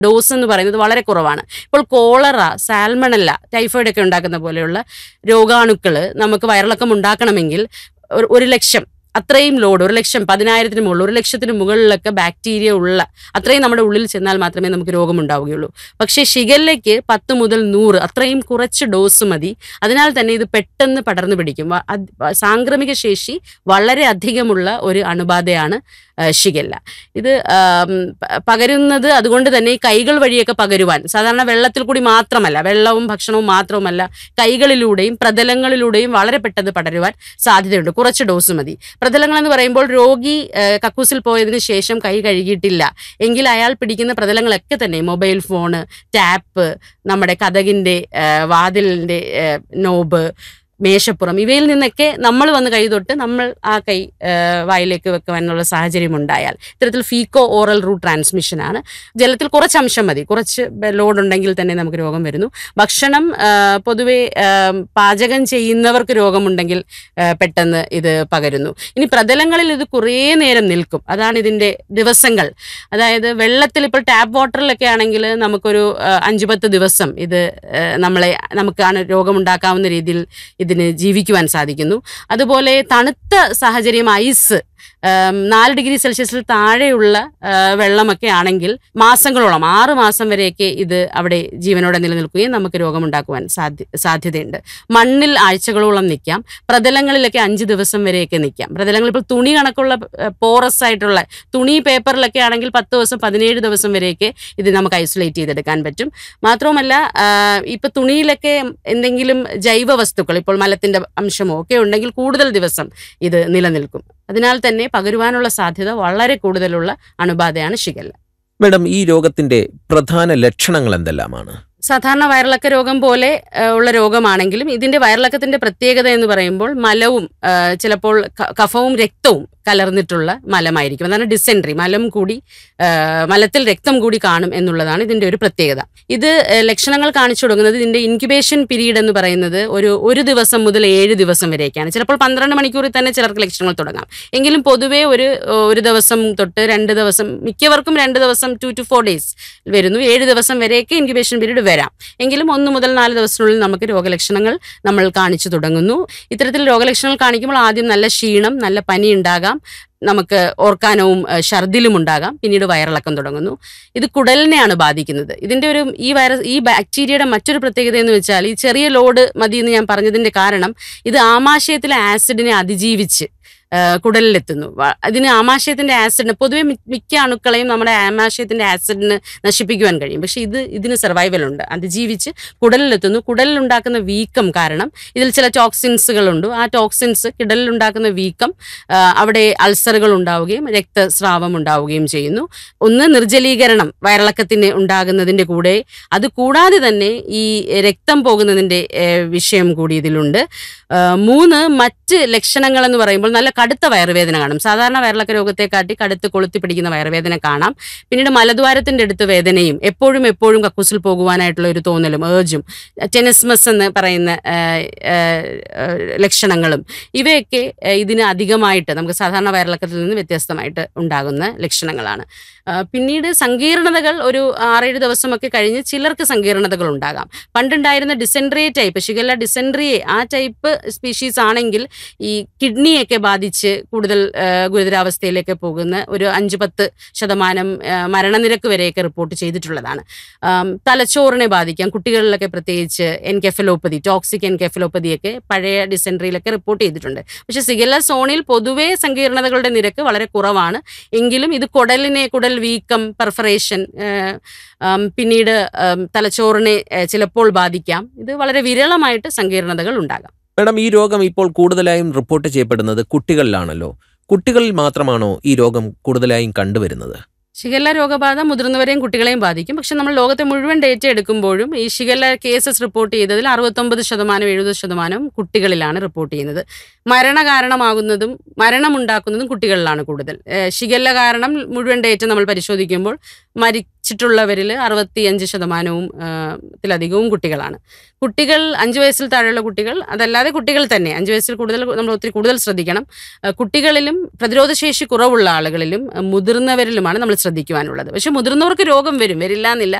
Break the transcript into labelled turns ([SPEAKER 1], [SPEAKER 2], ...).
[SPEAKER 1] dose എന്ന് പറയുന്നത് വളരെ കുറവാണ് ഇപ്പോൾ കോളറ സാൽമണല്ല ടൈഫോയിഡ് ഒക്കെ ഉണ്ടാക്കുന്ന പോലെയുള്ള രോഗാണുക്കൾ നമുക്ക് വയറിളക്കം ഉണ്ടാക്കണമെങ്കിൽ ഒരു ഒരു ലക്ഷം അത്രയും ലോഡ് ഒരു ലക്ഷം പതിനായിരത്തിന് മുകളിൽ ഒരു ലക്ഷത്തിന് മുകളിലൊക്കെ ബാക്ടീരിയ ഉള്ള അത്രയും നമ്മുടെ ഉള്ളിൽ ചെന്നാൽ മാത്രമേ നമുക്ക് രോഗം ഉണ്ടാവുകയുള്ളൂ പക്ഷേ ഷിഗല്ലയ്ക്ക് പത്ത് മുതൽ നൂറ് അത്രയും കുറച്ച് ഡോസ് മതി അതിനാൽ തന്നെ ഇത് പെട്ടെന്ന് പടർന്നു പിടിക്കും വ- അത് സാംക്രമിക ശേഷി വളരെ അധികമുള്ള ഒരു അണുബാധയാണ് ആ, ഷിഗല്ല ഇത് ആം, പ- പകരുന്നത് അതുകൊണ്ട് തന്നെ ഈ കൈകൾ വഴിയൊക്കെ പകരുവാൻ സാധാരണ വെള്ളത്തിൽ കൂടി മാത്രമല്ല വെള്ളവും ഭക്ഷണവും മാത്രവുമല്ല കൈകളിലൂടെയും പ്രതലങ്ങളിലൂടെയും വളരെ പെട്ടെന്ന് പടരുവാൻ സാധ്യതയുണ്ട് കുറച്ച് ഡോസ് മതി പ്രതലങ്ങൾ എന്ന് പറയുമ്പോൾ രോഗി ആ, കക്കൂസിൽ പോയതിനു ശേഷം കൈ കഴുകിയിട്ടില്ല എങ്കിൽ അയാൾ പിടിക്കുന്ന പ്രതലങ്ങളൊക്കെ തന്നെ മൊബൈൽ ഫോണ് ടാപ്പ് നമ്മുടെ കഥകിൻ്റെ വാതിലിൻ്റെ നോബ് മേശപ്പുറം ഇവയിൽ നിന്നൊക്കെ നമ്മൾ വന്ന് കൈ തൊട്ട് നമ്മൾ ആ കൈ ആ, വായിലേക്ക് വെക്കുവാനുള്ള സാഹചര്യം ഉണ്ടായാൽ ഇത്തരത്തിൽ ഫീക്കോ ഓറൽ റൂട്ട് ട്രാൻസ്മിഷനാണ് ജലത്തിൽ കുറച്ച് അംശം മതി കുറച്ച് ലോഡ് ഉണ്ടെങ്കിൽ തന്നെ നമുക്ക് രോഗം വരുന്നു ഭക്ഷണം ആ, പൊതുവെ ആ, പാചകം ചെയ്യുന്നവർക്ക് രോഗമുണ്ടെങ്കിൽ ആ, പെട്ടെന്ന് ഇത് പകരുന്നു ഇനി പ്രതലങ്ങളിൽ ഇത് കുറേ നേരം നിൽക്കും അതാണ് ഇതിൻ്റെ ദിവസങ്ങൾ അതായത് വെള്ളത്തിൽ ഇപ്പോൾ ടാപ്പ് വാട്ടറിലൊക്കെ ആണെങ്കിൽ നമുക്കൊരു ആ, അഞ്ച് പത്ത് ദിവസം ഇത് ആ, നമ്മളെ നമുക്കാണ് രോഗമുണ്ടാക്കാവുന്ന രീതിയിൽ ഇതിന് ജീവിക്കുവാൻ സാധിക്കുന്നു അതുപോലെ തണുത്ത സാഹചര്യം ഐസ് ആം, നാല് ഡിഗ്രി സെൽഷ്യസിൽ താഴെയുള്ള ആ, വെള്ളമൊക്കെ ആണെങ്കിൽ മാസങ്ങളോളം ആറ് മാസം വരെയൊക്കെ ഇത് അവിടെ ജീവനോടെ നിലനിൽക്കുകയും നമുക്ക് രോഗമുണ്ടാക്കുവാൻ സാധ്യ സാധ്യതയുണ്ട് മണ്ണിൽ ആഴ്ചകളോളം നിൽക്കാം പ്രതലങ്ങളിലൊക്കെ അഞ്ച് ദിവസം വരെയൊക്കെ നിൽക്കാം പ്രതലങ്ങൾ ഇപ്പോൾ തുണി കണക്കുള്ള പോറസ് ആയിട്ടുള്ള തുണി പേപ്പറിലൊക്കെ ആണെങ്കിൽ പത്ത് ദിവസം പതിനേഴ് ദിവസം വരെയൊക്കെ ഇത് നമുക്ക് ഐസൊലേറ്റ് ചെയ്തെടുക്കാൻ പറ്റും മാത്രവുമല്ല ആ, ഇപ്പൊ തുണിയിലൊക്കെ എന്തെങ്കിലും ജൈവ വസ്തുക്കൾ ഇപ്പോൾ മലത്തിന്റെ അംശമോ ഒക്കെ ഉണ്ടെങ്കിൽ കൂടുതൽ ദിവസം ഇത് നിലനിൽക്കും അതിനാൽ തന്നെ പകരുവാനുള്ള സാധ്യത വളരെ കൂടുതലുള്ള അണുബാധയാണ് ഷിഗല്ല
[SPEAKER 2] മേഡം ഈ രോഗത്തിന്റെ പ്രധാന ലക്ഷണങ്ങൾ എന്തെല്ലാമാണ്
[SPEAKER 1] സാധാരണ വയറിളക്ക രോഗം പോലെ ആ, ഉള്ള രോഗമാണെങ്കിലും ഇതിന്റെ വയറിളക്കത്തിന്റെ പ്രത്യേകത എന്ന് പറയുമ്പോൾ മലവും ആ, ചിലപ്പോൾ ക- കഫവും രക്തവും കലർന്നിട്ടുള്ള മലമായിരിക്കും അതാണ് ഡിസെൻട്രി മലം കൂടി ആ, മലത്തിൽ രക്തം കൂടി കാണും എന്നുള്ളതാണ് ഇതിന്റെ ഒരു പ്രത്യേകത ഇത് ആ, ലക്ഷണങ്ങൾ കാണിച്ചു തുടങ്ങുന്നത് ഇതിന്റെ ഇൻക്യുബേഷൻ പീരീഡ് എന്ന് പറയുന്നത് ഒരു ഒരു ദിവസം മുതൽ ഏഴ് ദിവസം വരെയൊക്കെയാണ് ചിലപ്പോൾ പന്ത്രണ്ട് മണിക്കൂറിൽ തന്നെ ചിലർക്ക് ലക്ഷണങ്ങൾ തുടങ്ങാം എങ്കിലും പൊതുവേ ഒരു ഒരു ദിവസം തൊട്ട് രണ്ട് ദിവസം മിക്കവർക്കും രണ്ട് ദിവസം ടു ടു ഫോർ ഡേയ്സ് വരുന്നു ഏഴ് ദിവസം വരെയൊക്കെ ഇൻക്യുബേഷൻ പീരീഡ് വരാം എങ്കിലും ഒന്ന് മുതൽ നാല് ദിവസത്തിനുള്ളിൽ നമുക്ക് രോഗലക്ഷണങ്ങൾ നമ്മൾ കാണിച്ചു തുടങ്ങുന്നു ഇത്തരത്തിൽ രോഗലക്ഷണങ്ങൾ കാണിക്കുമ്പോൾ ആദ്യം നല്ല ക്ഷീണം നല്ല പനി ഉണ്ടാകാം നമുക്ക് ഓർക്കാനവും ഏഹ്, ഛർദിലും ഉണ്ടാകാം പിന്നീട് വയറിളക്കം തുടങ്ങുന്നു ഇത് കുടലിനെയാണ് ബാധിക്കുന്നത് ഇതിന്റെ ഒരു ഈ വൈറസ് ഈ ബാക്ടീരിയയുടെ മറ്റൊരു പ്രത്യേകത എന്ന് വെച്ചാൽ ഈ ചെറിയ ലോഡ് മതി എന്ന് ഞാൻ പറഞ്ഞതിന്റെ കാരണം ഇത് ആമാശയത്തിലെ ആസിഡിനെ അതിജീവിച്ച് ആ, കുടലിലെത്തുന്നു വ- അതിന് ആമാശയത്തിന്റെ ആസിഡിന് പൊതുവെ മി- മിക്ക അണുക്കളെയും നമ്മുടെ ആമാശയത്തിന്റെ ആസിഡിന് നശിപ്പിക്കുവാൻ കഴിയും പക്ഷെ ഇത് ഇതിന് സർവൈവൽ ഉണ്ട് അതിജീവിച്ച് കുടലിലെത്തുന്നു കുടലിൽ ഉണ്ടാക്കുന്ന വീക്കം കാരണം ഇതിൽ ചില ടോക്സിൻസുകളുണ്ട് ആ ടോക്സിൻസ് കിടലിൽ ഉണ്ടാക്കുന്ന വീക്കം ആ, അവിടെ അൾസറുകൾ ഉണ്ടാവുകയും രക്തസ്രാവം ഉണ്ടാവുകയും ചെയ്യുന്നു ഒന്ന് നിർജ്ജലീകരണം വയറിളക്കത്തിന് ഉണ്ടാകുന്നതിന്റെ കൂടെ അത് കൂടാതെ തന്നെ ഈ രക്തം പോകുന്നതിന്റെ ഏഹ്, വിഷയം കൂടി ഇതിലുണ്ട് ആ, മൂന്ന് മറ്റ് ലക്ഷണങ്ങൾ എന്ന് പറയുമ്പോൾ നല്ല കടുത്ത വയറുവേദന കാണും സാധാരണ വയറിളക്ക രോഗത്തെക്കാട്ടി കടുത്ത് കൊളുത്തി പിടിക്കുന്ന വയറുവേദന കാണാം പിന്നീട് മലദ്വാരത്തിന്റെ അടുത്ത് വേദനയും എപ്പോഴും എപ്പോഴും കക്കൂസിൽ പോകുവാനായിട്ടുള്ള ഒരു തോന്നലും ഏർജും ടെനിസ്മസ് എന്ന് പറയുന്ന ആ, ആ, ആ, ലക്ഷണങ്ങളും ഇവയൊക്കെ ആ, ഇതിന് അധികമായിട്ട് നമുക്ക് സാധാരണ വയറിളക്കത്തിൽ നിന്ന് വ്യത്യസ്തമായിട്ട് ഉണ്ടാകുന്ന ലക്ഷണങ്ങളാണ് ആ, പിന്നീട് സങ്കീർണതകൾ ഒരു ആറേഴ് ദിവസമൊക്കെ കഴിഞ്ഞ് ചിലർക്ക് സങ്കീർണതകൾ ഉണ്ടാകാം പണ്ടുണ്ടായിരുന്ന ഡിസെൻട്രിയെ ടൈപ്പ് ഷിഗല്ല ഡിസെൻട്രിയെ ആ ടൈപ്പ് സ്പീഷീസ് ആണെങ്കിൽ ഈ കിഡ്നിയൊക്കെ ബാധിച്ച് കൂടുതൽ ആ, ഗുരുതരാവസ്ഥയിലേക്ക് പോകുന്ന ഒരു അഞ്ച് പത്ത് ശതമാനം ആ, മരണനിരക്ക് വരെയൊക്കെ റിപ്പോർട്ട് ചെയ്തിട്ടുള്ളതാണ് ആം, തലച്ചോറിനെ ബാധിക്കാം കുട്ടികളിലൊക്കെ പ്രത്യേകിച്ച് എൻകെഫലോപ്പതി ടോക്സിക് എൻകെഫലോപ്പതിയൊക്കെ പഴയ ഡിസെൻട്രിയിലൊക്കെ റിപ്പോർട്ട് ചെയ്തിട്ടുണ്ട് പക്ഷേ സിഗല്ല സോണിൽ പൊതുവേ സങ്കീർണതകളുടെ നിരക്ക് വളരെ കുറവാണ് എങ്കിലും ഇത് കുടലിനെ കുടൽ വീക്കം പെർഫറേഷൻ പിന്നീട് ആം, തലച്ചോറിനെ ഏഹ്, ചിലപ്പോൾ ബാധിക്കാം ഇത് വളരെ വിരളമായിട്ട് സങ്കീർണതകൾ ഉണ്ടാകാം
[SPEAKER 2] മേഡം ഈ രോഗം ഇപ്പോൾ കൂടുതലായും റിപ്പോർട്ട് ചെയ്യപ്പെടുന്നത് കുട്ടികളിലാണല്ലോ കുട്ടികളിൽ മാത്രമാണോ ഈ രോഗം കൂടുതലായും കണ്ടുവരുന്നത്
[SPEAKER 1] ഷിഗല്ല രോഗബാധ മുതിർന്നവരെയും കുട്ടികളെയും ബാധിക്കും പക്ഷെ നമ്മൾ ലോകത്തെ മുഴുവൻ ഡേറ്റ എടുക്കുമ്പോഴും ഈ ഷിഗല്ല കേസസ് റിപ്പോർട്ട് ചെയ്തതിൽ അറുപത്തൊമ്പത് ശതമാനം എഴുപത് ശതമാനം കുട്ടികളിലാണ് റിപ്പോർട്ട് ചെയ്യുന്നത് മരണ കാരണമാകുന്നതും മരണമുണ്ടാക്കുന്നതും കുട്ടികളിലാണ് കൂടുതൽ ഏഹ് ഷിഗല്ല കാരണം മുഴുവൻ ഡേറ്റ നമ്മൾ പരിശോധിക്കുമ്പോൾ മരിച്ച പരീക്ഷിച്ചിട്ടുള്ളവരിൽ അറുപത്തിയഞ്ച് ശതമാനവും ആ, ത്തിലധികവും കുട്ടികളാണ് കുട്ടികൾ അഞ്ച് വയസ്സിൽ താഴെയുള്ള കുട്ടികൾ അതല്ലാതെ കുട്ടികൾ തന്നെ അഞ്ച് വയസ്സിൽ കൂടുതൽ നമ്മൾ ഒത്തിരി കൂടുതൽ ശ്രദ്ധിക്കണം ആ, കുട്ടികളിലും പ്രതിരോധശേഷി കുറവുള്ള ആളുകളിലും ആ, മുതിർന്നവരിലുമാണ് നമ്മൾ ശ്രദ്ധിക്കുവാനുള്ളത് പക്ഷെ മുതിർന്നവർക്ക് രോഗം വരും വരില്ല എന്നില്ല